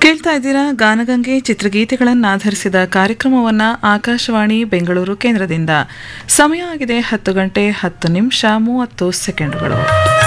ಕೇಳ್ತಾ ಇದ್ದೀರಾ ಗಾನಗಂಗೆ ಚಿತ್ರಗೀತೆಗಳನ್ನು ಆಧರಿಸಿದ ಕಾರ್ಯಕ್ರಮವನ್ನ ಆಕಾಶವಾಣಿ ಬೆಂಗಳೂರು ಕೇಂದ್ರದಿಂದ ಸಮಯ ಆಗಿದೆ ಹತ್ತು ಗಂಟೆ ಹತ್ತು ನಿಮಿಷ ಮೂವತ್ತು ಸೆಕೆಂಡ್ಗಳು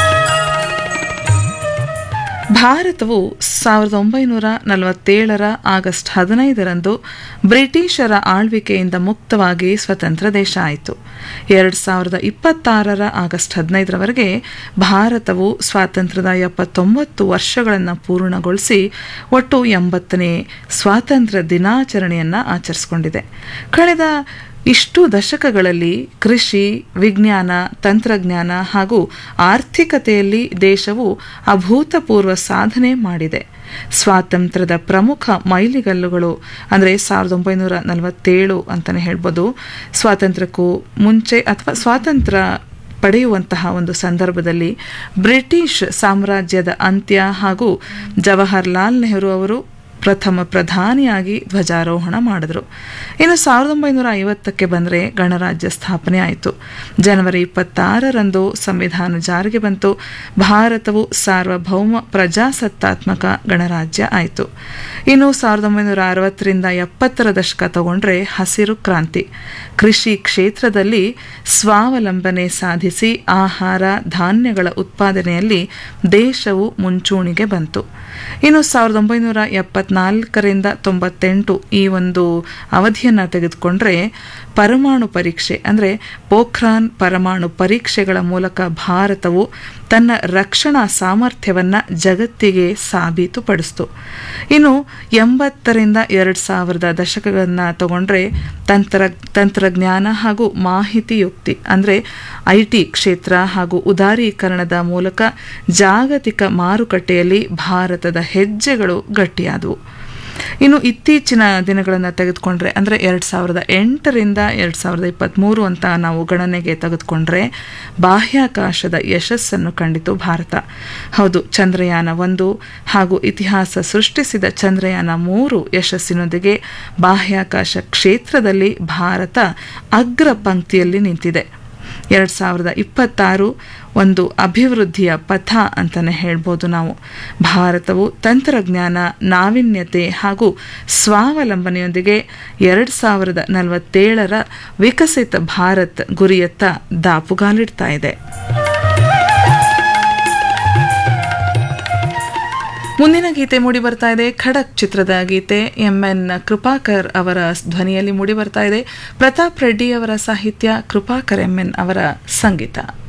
ಭಾರತವು ಸಾವಿರದ ಒಂಬೈನೂರ ನಲವತ್ತೇಳರ ಆಗಸ್ಟ್ ಹದಿನೈದರಂದು ಬ್ರಿಟಿಷರ ಆಳ್ವಿಕೆಯಿಂದ ಮುಕ್ತವಾಗಿ ಸ್ವತಂತ್ರ ದೇಶ ಆಯಿತು ಎರಡು ಸಾವಿರದ ಇಪ್ಪತ್ತಾರರ ಆಗಸ್ಟ್ ಹದಿನೈದರವರೆಗೆ ಭಾರತವು ಸ್ವಾತಂತ್ರ್ಯದ ಎಪ್ಪತ್ತೊಂಬತ್ತು ವರ್ಷಗಳನ್ನು ಪೂರ್ಣಗೊಳಿಸಿ ಒಟ್ಟು ಎಂಬತ್ತನೇ ಸ್ವಾತಂತ್ರ್ಯ ದಿನಾಚರಣೆಯನ್ನು ಆಚರಿಸಿಕೊಂಡಿದೆ ಕಳೆದ ಇಷ್ಟು ದಶಕಗಳಲ್ಲಿ ಕೃಷಿ ವಿಜ್ಞಾನ ತಂತ್ರಜ್ಞಾನ ಹಾಗೂ ಆರ್ಥಿಕತೆಯಲ್ಲಿ ದೇಶವು ಅಭೂತಪೂರ್ವ ಸಾಧನೆ ಮಾಡಿದೆ ಸ್ವಾತಂತ್ರ್ಯದ ಪ್ರಮುಖ ಮೈಲಿಗಲ್ಲುಗಳು ಅಂದರೆ ಸಾವಿರದ ಒಂಬೈನೂರ ನಲವತ್ತೇಳು ಅಂತಲೇ ಹೇಳ್ಬೋದು ಸ್ವಾತಂತ್ರ್ಯಕ್ಕೂ ಮುಂಚೆ ಅಥವಾ ಸ್ವಾತಂತ್ರ್ಯ ಪಡೆಯುವಂತಹ ಒಂದು ಸಂದರ್ಭದಲ್ಲಿ ಬ್ರಿಟಿಷ್ ಸಾಮ್ರಾಜ್ಯದ ಅಂತ್ಯ ಹಾಗೂ ಜವಾಹರ್ಲಾಲ್ ನೆಹರು ಅವರು ಪ್ರಥಮ ಪ್ರಧಾನಿಯಾಗಿ ಧ್ವಜಾರೋಹಣ ಮಾಡಿದ್ರು ಇನ್ನು ಸಾವಿರದ ಒಂಬೈನೂರ ಐವತ್ತಕ್ಕೆ ಬಂದರೆ ಗಣರಾಜ್ಯ ಸ್ಥಾಪನೆ ಆಯಿತು ಜನವರಿ ಇಪ್ಪತ್ತಾರರಂದು ಸಂವಿಧಾನ ಜಾರಿಗೆ ಬಂತು ಭಾರತವು ಸಾರ್ವಭೌಮ ಪ್ರಜಾಸತ್ತಾತ್ಮಕ ಗಣರಾಜ್ಯ ಆಯಿತು ಇನ್ನು ಸಾವಿರದ ಒಂಬೈನೂರ ಅರವತ್ತರಿಂದ ಎಪ್ಪತ್ತರ ದಶಕ ತಗೊಂಡ್ರೆ ಹಸಿರು ಕ್ರಾಂತಿ ಕೃಷಿ ಕ್ಷೇತ್ರದಲ್ಲಿ ಸ್ವಾವಲಂಬನೆ ಸಾಧಿಸಿ ಆಹಾರ ಧಾನ್ಯಗಳ ಉತ್ಪಾದನೆಯಲ್ಲಿ ದೇಶವು ಮುಂಚೂಣಿಗೆ ಬಂತು ಇನ್ನು ಸಾವಿರದ ಒಂಬೈನೂರ ಎಪ್ಪತ್ನಾಲ್ಕರಿಂದ ತೊಂಬತ್ತೆಂಟು ಈ ಒಂದು ಅವಧಿಯನ್ನು ತೆಗೆದುಕೊಂಡ್ರೆ ಪರಮಾಣು ಪರೀಕ್ಷೆ ಅಂದರೆ ಪೋಖ್ರಾನ್ ಪರಮಾಣು ಪರೀಕ್ಷೆಗಳ ಮೂಲಕ ಭಾರತವು ತನ್ನ ರಕ್ಷಣಾ ಸಾಮರ್ಥ್ಯವನ್ನು ಜಗತ್ತಿಗೆ ಸಾಬೀತುಪಡಿಸಿತು ಇನ್ನು ಎಂಬತ್ತರಿಂದ ಎರಡು ಸಾವಿರದ ದಶಕಗಳನ್ನು ತಗೊಂಡ್ರೆ ತಂತ್ರ ತಂತ್ರಜ್ಞಾನ ಹಾಗೂ ಮಾಹಿತಿ ಯುಕ್ತಿ ಅಂದರೆ ಐ ಟಿ ಕ್ಷೇತ್ರ ಹಾಗೂ ಉದಾರೀಕರಣದ ಮೂಲಕ ಜಾಗತಿಕ ಮಾರುಕಟ್ಟೆಯಲ್ಲಿ ಭಾರತದ ಹೆಜ್ಜೆಗಳು ಗಟ್ಟಿಯಾದವು ಇನ್ನು ಇತ್ತೀಚಿನ ದಿನಗಳನ್ನು ತೆಗೆದುಕೊಂಡ್ರೆ ಅಂದರೆ ಎರಡು ಸಾವಿರದ ಎಂಟರಿಂದ ಎರಡು ಸಾವಿರದ ಇಪ್ಪತ್ತ್ಮೂರು ಅಂತ ನಾವು ಗಣನೆಗೆ ತೆಗೆದುಕೊಂಡ್ರೆ ಬಾಹ್ಯಾಕಾಶದ ಯಶಸ್ಸನ್ನು ಕಂಡಿತು ಭಾರತ ಹೌದು ಚಂದ್ರಯಾನ ಒಂದು ಹಾಗೂ ಇತಿಹಾಸ ಸೃಷ್ಟಿಸಿದ ಚಂದ್ರಯಾನ ಮೂರು ಯಶಸ್ಸಿನೊಂದಿಗೆ ಬಾಹ್ಯಾಕಾಶ ಕ್ಷೇತ್ರದಲ್ಲಿ ಭಾರತ ಅಗ್ರ ಪಂಕ್ತಿಯಲ್ಲಿ ನಿಂತಿದೆ ಎರಡು ಸಾವಿರದ ಇಪ್ಪತ್ತಾರು ಒಂದು ಅಭಿವೃದ್ಧಿಯ ಪಥ ಅಂತಲೇ ಹೇಳ್ಬೋದು ನಾವು ಭಾರತವು ತಂತ್ರಜ್ಞಾನ ನಾವೀನ್ಯತೆ ಹಾಗೂ ಸ್ವಾವಲಂಬನೆಯೊಂದಿಗೆ ಎರಡು ಸಾವಿರದ ನಲವತ್ತೇಳರ ವಿಕಸಿತ ಭಾರತ್ ಗುರಿಯತ್ತ ದಾಪುಗಾಲಿಡ್ತಾ ಇದೆ ಮುಂದಿನ ಗೀತೆ ಮೂಡಿ ಬರ್ತಾ ಇದೆ ಖಡಕ್ ಚಿತ್ರದ ಗೀತೆ ಎಂ ಎನ್ ಕೃಪಾಕರ್ ಅವರ ಧ್ವನಿಯಲ್ಲಿ ಮೂಡಿ ಬರ್ತಾ ಇದೆ ಪ್ರತಾಪ್ ರೆಡ್ಡಿ ಅವರ ಸಾಹಿತ್ಯ ಕೃಪಾಕರ್ ಎಂ ಎನ್ ಅವರ ಸಂಗೀತ